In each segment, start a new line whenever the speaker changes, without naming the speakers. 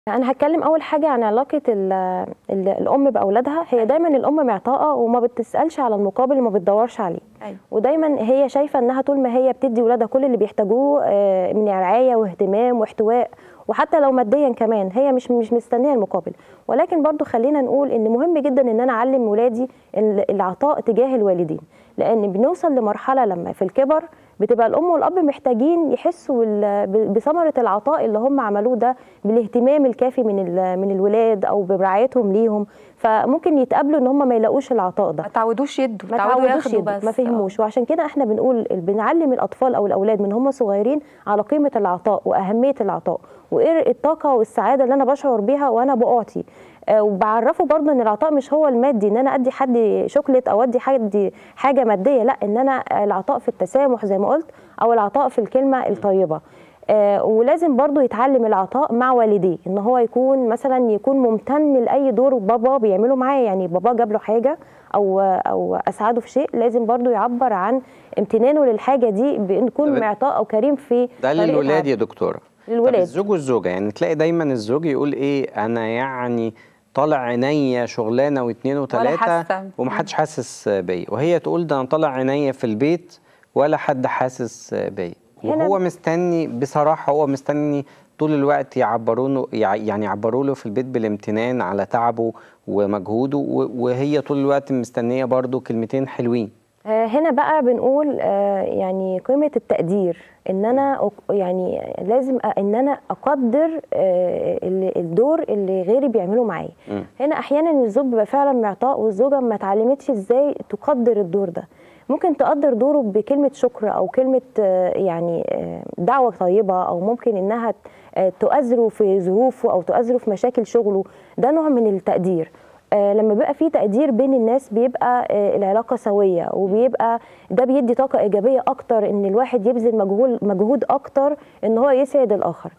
أنا هاتكلم أول حاجة عن علاقة ال ال الأم بأولادها، هي دايمًا الأم معطاءة وما بتسألش على المقابل وما بتدوّرش عليه،
أيوه.
ودايمًا هي شايفة إنها طول ما هي بتدّي ولادها كل اللي بيحتاجوه آآ من رعاية واهتمام واحتواء وحتى لو ماديًا كمان، هي مش مش مستنية المقابل، ولكن برضه خلّينا نقول إن مهم جدًا إن أنا أعلّم ولادي ال العطاء تجاه الوالدين، لإن بنوصل لمرحلة لمّا في الكِبَر بتبقى الأم والأب محتاجين يحسّوا بال ب بثمرة العطاء اللي هم عملوه ده بالاهتمام الكافي من ال من الولاد أو برعايتهم ليهم، فممكن يتقابلوا إن هم ما يلاقوش العطاء ده.
ما تعودوش يدّوا،
ما
اتعودوا
تعودوش
ياخدوا
يدّوا،
بس،
ما
آه.
فهموش، وعشان كده إحنا بنقول بنعلّم الأطفال أو الأولاد من هُم صغيرين على قيمة العطاء وأهمية العطاء، وإيه الطاقة والسعادة اللي أنا باشعر بيها وأنا باعطي، آآ وباعرّفه برضه إن العطاء مش هو المادي، إن أنا أدّي حد شوكليت أو أدّي حد حاجة مادية، لأ، إن أنا العطاء في التسامح زي ما قُلت أو العطاء في الكلمة الطيبة. آآ ولازم برضه يتعلّم العطاء مع والديه، إن هو يكون مثلًا يكون ممتن لأي دور باباه بيعمله معاه، يعني باباه جاب له حاجة أو أو أسعده في شيء، لازم برضه يعبّر عن امتنانه للحاجة دي بإنه يكون
طب
معطاء أو كريم في
ده
طريقة
للولاد
عطائه.
يا دكتورة. طب
للولاد.
الزوج والزوجة، يعني تلاقي دايمًا الزوج يقول إيه، أنا يعني طالع عينيّا شغلانة و2
ولا
و3
حاسة.
وما
إمم.
حدش حاسس بيّا، وهي تقول ده أنا طالع عينيّا في البيت ولا حد حاسس بيّا،
هنا
وهو مستني بصراحة هو مستني طول الوقت يعبّروا له يع يعني يعبّروا له في البيت بالامتنان على تعبه ومجهوده، و وهي طول الوقت مستنية برضه كلمتين حلوين.
آآ هنا بقى بنقول آآ يعني قيمة التقدير، إن أنا أك يعني لازم أ إن أنا أقدّر آآ ال الدور اللي غيري بيعمله معايا.
إمم.
هنا أحيانًا الزوج بيبقى فعلًا معطاء والزوجة ما اتعلّمتش إزاي تقدّر الدور ده، ممكن تقدّر دوره بكلمة شكر أو كلمة يعني آآ دعوة طيبة أو ممكن إنها ت آآ تؤازره في ظروفه أو تؤازره في مشاكل شغله، ده نوع من التقدير. آآ لمّا بيبقى في تقدير بين الناس بيبقى آآ العلاقة سوية، وبيبقى ده بيدّي طاقة إيجابية أكتر إن الواحد يبذل مجهول مجهود أكتر إن هو يسعد الآخر.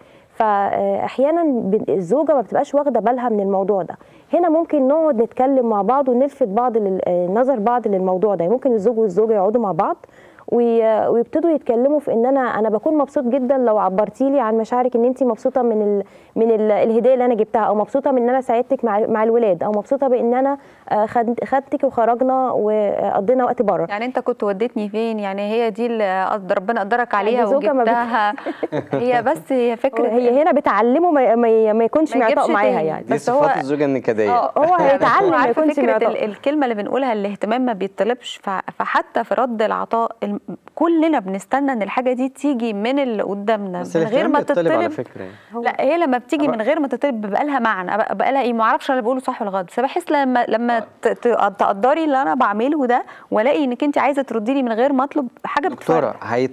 فآآ أحيانًا ب الزوجة ما بتبقاش واخدة بالها من الموضوع ده، هنا ممكن نقعد نتكلم مع بعض ونلفت بعض لل آآ نظر بعض للموضوع ده، يعني ممكن الزوج والزوجة يقعدوا مع بعض وي ويبتدوا يتكلموا في إن أنا أنا باكون مبسوط جدًا لو عبّرتِ لي عن مشاعرِك إن أنتِ مبسوطة من ال من ال الهدية اللي أنا جبتها، أو مبسوطة من إن أنا ساعدتِك مع مع الولاد، أو مبسوطة بإن أنا آآ خد خدتِك وخرجنا وقضينا وقت برّه.
يعني أنت كنت ودّيتني فين، يعني هي دي اللي قد ربنا قدّرك عليها
دي زوجة ما بت
وجبتها، هي بس هي فكرة
هي هنا بتعلّمه ما ما ما يكونش
ما
معطاء
يجيبش
معاها
تاني.
يعني.
دي
بس هو
صفات الزوجة النكدية.
آه،
هو
يعني
هيتعلّم ما
عارفة
يكونش
فكرة ال
معطاء.
الكلمة اللي بنقولها الاهتمام ما بيتطلبش، ف فحتى في رَد العطاء الم كلنا بنستنى إن الحاجة دي تيجي من اللي قدّامنا
بس
من غير
الاهتمام
ما
بيتطلب على
تطلب
فكرة يعني.
لأ، هي لمّا بتيجي
أب
من غير ما تطلب بيبقى لها معنى، بقى بقى لها إيه، ما أعرفش أنا اللي باقوله صح والّا غلط، بس باحس لمّا لمّا ت ت تقدّري اللي أنا باعمله ده، والاقي إنِّك أنتِ عايزة تردّي لي من غير ما أطلب، حاجة
دكتورة
بتفرق.
هي